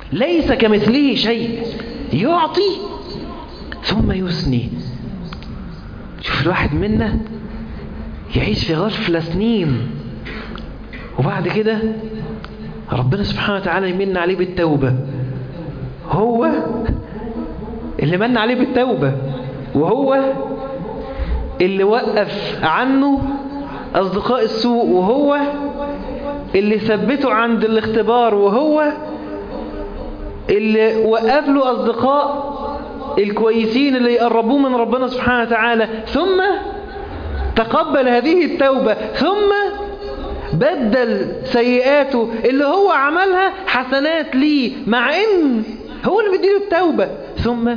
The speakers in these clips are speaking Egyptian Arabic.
ليس كمثله شيء يعطي ثم يثني شوف الواحد منا يعيش في غفلة سنين وبعد كده ربنا سبحانه وتعالى يمن عليه بالتوبة هو اللي من عليه بالتوبة وهو اللي وقف عنه أصدقاء السوء وهو اللي ثبته عند الاختبار وهو اللي وقف له أصدقاء الكويسين اللي يقربوه من ربنا سبحانه وتعالى ثم تقبل هذه التوبة ثم بدل سيئاته اللي هو عملها حسنات ليه مع ان هو اللي بيديله التوبة ثم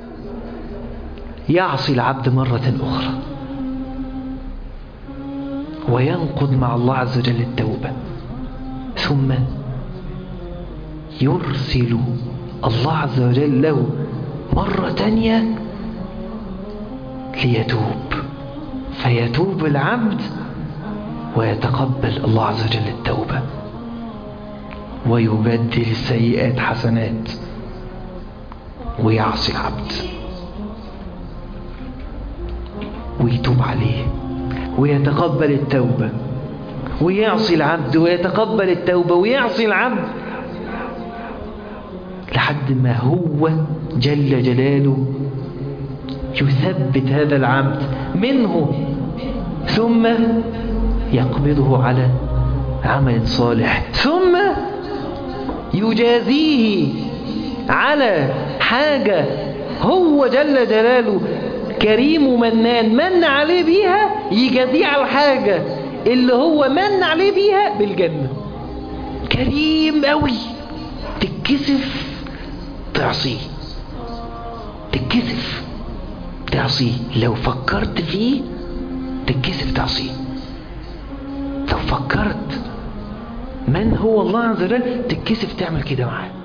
يعصي العبد مرة أخرى وينقض مع الله عز وجل التوبة ثم يرسل الله عز وجل له مرة تانية ليتوب فيتوب العبد ويتقبل الله عز وجل التوبة ويبدل السيئات حسنات ويعصي العبد ويتوب عليه ويتقبل التوبة ويعصي العبد ويتقبل التوبة ويعصي العبد لحد ما هو جل جلاله يثبت هذا العبد منه ثم يقبضه على عمل صالح ثم يجازيه على حاجة هو جل جلاله كريم ومنان من عليه بيها يجازيه على الحاجة اللي هو من عليه بيها بالجنة كريم قوي تتكسف تعصيه تتكسف تعصيه لو فكرت فيه تتكسف تعصيه لو فكرت من هو الله عز وجل تتكسف تعمل كده معاه